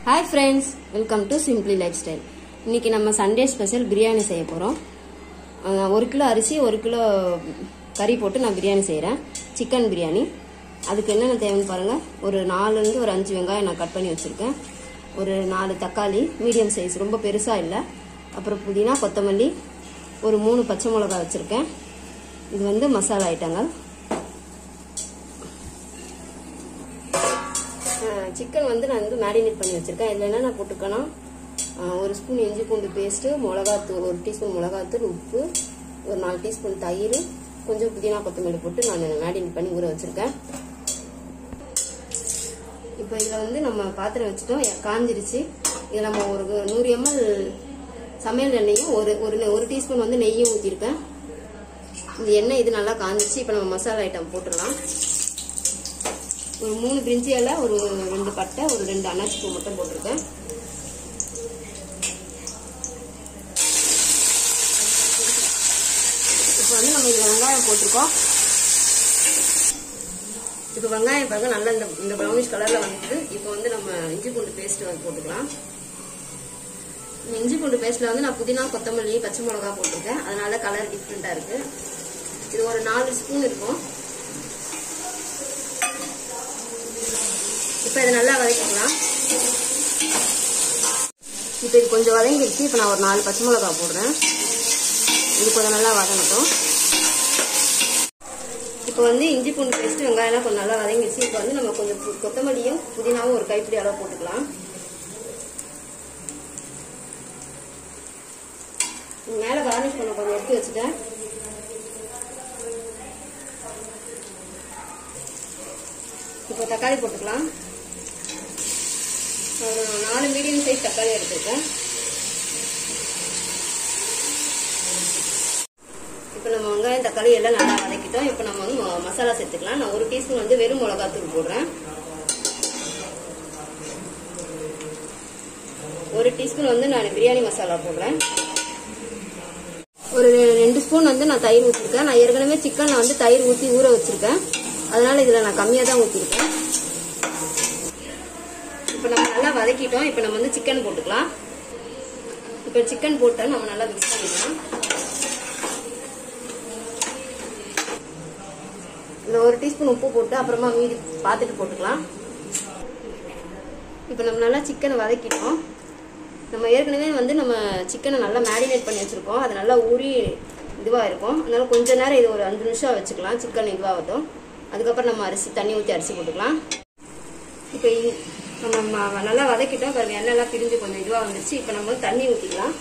hi friends welcome to simply lifestyle இன்னைக்கு நம்ம Sunday special biryani செய்ய போகிறோம் ஒரு கிலோ அரிசி ஒரு கிலோ கறி போட்டு நான் பிரியாணி செய்கிறேன் சிக்கன் பிரியாணி அதுக்கு என்னென்ன தேவைன்னு பாருங்கள் ஒரு நாலுலேருந்து ஒரு அஞ்சு வெங்காயம் நான் கட் பண்ணி வச்சுருக்கேன் ஒரு நாலு தக்காளி மீடியம் சைஸ் ரொம்ப பெருசாக இல்லை அப்புறம் புதினா கொத்தமல்லி ஒரு மூணு பச்சை மிளகாய் வச்சுருக்கேன் இது வந்து மசாலா ஐட்டங்கள் சிக்கன் வந்து நான் வந்து மேரினேட் பண்ணி வச்சுருக்கேன் இதில் என்னென்ன போட்டுக்கேன்னா ஒரு ஸ்பூன் இஞ்சி பூண்டு பேஸ்ட்டு மிளகாத்தூள் ஒரு டீஸ்பூன் மிளகாத்தூள் உப்பு ஒரு நாலு டீஸ்பூன் தயிர் கொஞ்சம் புதினா கொத்தமல்லி போட்டு நான் மேரினேட் பண்ணி ஊற வச்சுருக்கேன் இப்போ இதில் வந்து நம்ம பாத்திரம் வச்சுட்டோம் காஞ்சிருச்சு இதில் நம்ம ஒரு நூறு எம்எல் சமையல் எண்ணெயும் ஒரு ஒரு ஒரு டீஸ்பூன் வந்து நெய்யும் ஊற்றிருக்கேன் இந்த எண்ணெய் இது நல்லா காஞ்சிச்சு இப்போ நம்ம மசாலா ஐட்டம் போட்டுடலாம் ஒரு மூணு பிரிஞ்சி இலை ஒரு ரெண்டு பட்டை ஒரு ரெண்டு அன்னாச்சி பூ மட்டும் போட்டிருக்கேன் இப்போ வந்து நம்ம இதில் வெங்காயம் போட்டிருக்கோம் இப்போ வெங்காயம் பாருங்க நல்லா இந்த இந்த ப்ரௌனிஷ் கலரில் வந்துட்டு இப்போ வந்து நம்ம இஞ்சி பூண்டு பேஸ்ட் வந்து போட்டுக்கலாம் இஞ்சி பூண்டு பேஸ்ட்டில் வந்து நான் புதினா கொத்தமல்லி பச்சை மிளகா போட்டிருக்கேன் அதனால கலர் டிஃப்ரெண்ட்டாக இருக்குது இது ஒரு நாலு ஸ்பூன் இருக்கும் இப்போ இதை நல்லா வதக்கிக்கலாம் இப்போ இது கொஞ்சம் வதங்கிடுச்சு இப்போ நான் ஒரு நாலு பச்சை மிளகா போடுறேன் இது கொஞ்சம் நல்லா வதங்கட்டும் இப்போ வந்து இஞ்சி பூண்டு பேஸ்ட் வெங்காயம்லாம் கொஞ்சம் நல்லா வதங்கிடுச்சு இப்போ வந்து நம்ம கொஞ்சம் கொத்தமல்லியும் புதினாவும் ஒரு கைப்பிடி அளவு போட்டுக்கலாம் மேலே கார்னிஷ் பண்ண கொஞ்சம் எடுத்து வச்சுட்டேன் இப்போ தக்காளி போட்டுக்கலாம் ஒரு நாலு மீடியம் சைஸ் தக்காளி எடுத்துருக்கேன் இப்போ நம்ம வெங்காயம் தக்காளி எல்லாம் நல்லா வதக்கிட்டோம் இப்போ நம்ம வந்து மசாலா சேர்த்துக்கலாம் நான் ஒரு டீஸ்பூன் வந்து வெறும் மிளகாத்தூள் போடுறேன் ஒரு டீஸ்பூன் வந்து நான் பிரியாணி மசாலா போடுறேன் ஒரு ரெண்டு ஸ்பூன் வந்து நான் தயிர் ஊற்றிருக்கேன் நான் ஏற்கனவே சிக்கனில் வந்து தயிர் ஊற்றி ஊற வச்சிருக்கேன் அதனால இதில் நான் கம்மியாக தான் ஊற்றிருக்கேன் இப்போ நம்ம நல்லா வதக்கிட்டோம் இப்போ நம்ம வந்து சிக்கன் போட்டுக்கலாம் இப்போ சிக்கன் போட்டு நம்ம நல்லா மிக்ஸ் பண்ணிக்கலாம் இந்த ஒரு டீஸ்பூன் உப்பு போட்டு அப்புறமா மீதி பார்த்துட்டு போட்டுக்கலாம் இப்போ நம்ம நல்லா சிக்கனை வதக்கிட்டோம் நம்ம ஏற்கனவே வந்து நம்ம சிக்கனை நல்லா மேரினேட் பண்ணி வச்சுருக்கோம் அது நல்லா ஊறி இதுவாக இருக்கும் அதனால கொஞ்ச நேரம் இது ஒரு அஞ்சு நிமிஷம் வச்சுக்கலாம் சிக்கன் இதுவாகட்டும் அதுக்கப்புறம் நம்ம அரிசி தண்ணி ஊற்றி அரிசி போட்டுக்கலாம் இப்போ நம்ம நல்லா வதக்கிட்டோம் பாருங்க எண்ணெய்லாம் பிரிஞ்சு கொஞ்சம் இதுவாக வந்துருச்சு இப்போ நம்ம வந்து தண்ணி ஊற்றிக்கலாம்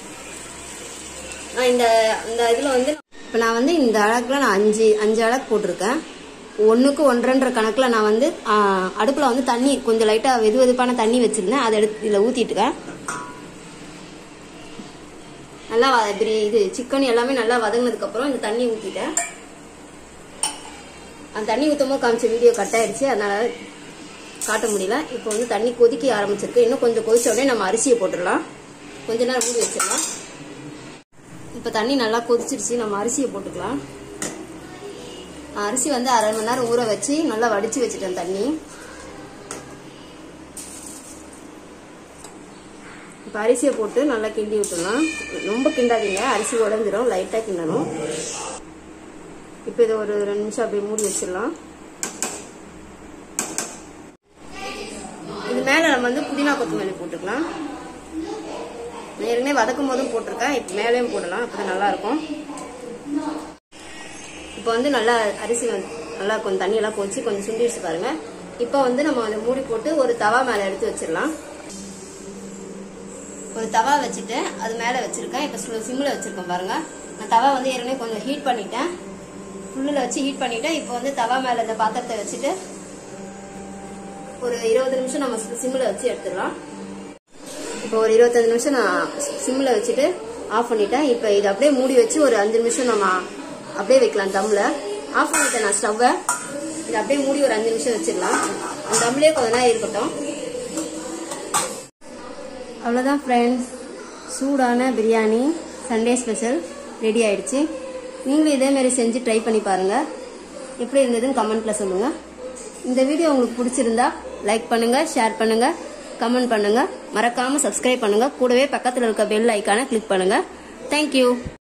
நான் இந்த இந்த இதில் வந்து இப்போ நான் வந்து இந்த அழகில் நான் அஞ்சு அஞ்சு அழகு போட்டிருக்கேன் ஒன்றுக்கு ஒன்றரை கணக்கில் நான் வந்து அடுப்பில் வந்து தண்ணி கொஞ்சம் லைட்டாக வெது வெதுப்பான தண்ணி வச்சுருந்தேன் அதை எடுத்து இதில் ஊற்றிட்டுக்கேன் நல்லா இது சிக்கன் எல்லாமே நல்லா வதங்கினதுக்கப்புறம் இந்த தண்ணி ஊற்றிட்டேன் அந்த தண்ணி ஊற்றும் போது காமிச்ச வீடியோ கட் ஆயிடுச்சு அதனால காட்ட முடியல இப்போ வந்து தண்ணி கொதிக்க ஆரம்பிச்சிருக்கு இன்னும் கொஞ்சம் கொதிச்ச உடனே நம்ம அரிசியை போட்டுடலாம் கொஞ்ச நேரம் மூடி வச்சிடலாம் இப்போ தண்ணி நல்லா கொதிச்சிருச்சு நம்ம அரிசியை போட்டுக்கலாம் அரிசி வந்து அரை மணி நேரம் ஊற வச்சு நல்லா வடிச்சு வச்சுட்டேன் தண்ணி இப்போ அரிசியை போட்டு நல்லா கிண்டி விட்டுடலாம் ரொம்ப கிண்டாதீங்க அரிசி உடஞ்சிரும் லைட்டாக கிண்டணும் இப்போ இதை ஒரு ரெண்டு நிமிஷம் அப்படியே மூடி வச்சிடலாம் இது மேலே நம்ம வந்து புதினா கொத்தமல்லி போட்டுக்கலாம் நான் ஏற்கனவே வதக்கும் போதும் போட்டிருக்கேன் இப்போ மேலேயும் போடலாம் அப்போ நல்லா இருக்கும் இப்போ வந்து நல்லா அரிசி வந்து நல்லா கொஞ்சம் தண்ணியெல்லாம் கொதிச்சு கொஞ்சம் சுண்டிடுச்சு பாருங்க இப்போ வந்து நம்ம அதை மூடி போட்டு ஒரு தவா மேலே எடுத்து வச்சிடலாம் ஒரு தவா வச்சுட்டு அது மேலே வச்சிருக்கேன் இப்போ சிம்மில் வச்சிருக்கேன் பாருங்க நான் தவா வந்து ஏற்கனவே கொஞ்சம் ஹீட் பண்ணிட்டேன் ஃபுல்லில் வச்சு ஹீட் பண்ணிட்டேன் இப்போ வந்து தவா மேலே இந்த பாத்திரத்தை வச்சுட்டு ஒரு இருபது நிமிஷம் நம்ம சிம்மில் வச்சு எடுத்துடலாம் இப்போ ஒரு இருபத்தஞ்சு நிமிஷம் நான் சிம்மில் வச்சுட்டு ஆஃப் பண்ணிட்டேன் இப்போ இது அப்படியே மூடி வச்சு ஒரு அஞ்சு நிமிஷம் நம்ம அப்படியே வைக்கலாம் தம்மில் ஆஃப் பண்ணிட்டேன் நான் ஸ்டவ்வை இது அப்படியே மூடி ஒரு அஞ்சு நிமிஷம் வச்சிடலாம் அந்த தம்லேயே கொஞ்ச நேரம் இருக்கட்டும் அவ்வளோதான் ஃப்ரெண்ட்ஸ் சூடான பிரியாணி சண்டே ஸ்பெஷல் ரெடி ஆயிடுச்சு நீங்களும் இதேமாரி செஞ்சு ட்ரை பண்ணி பாருங்கள் எப்படி இருந்ததுன்னு கமெண்ட்டில் சொல்லுங்கள் இந்த வீடியோ உங்களுக்கு பிடிச்சிருந்தா லைக் பண்ணுங்கள் ஷேர் பண்ணுங்கள் கமெண்ட் பண்ணுங்க மறக்காம சப்ஸ்கிரைப் பண்ணுங்க கூடவே பக்கத்தில் இருக்க பெல் ஐக்கானை கிளிக் பண்ணுங்க தேங்க்யூ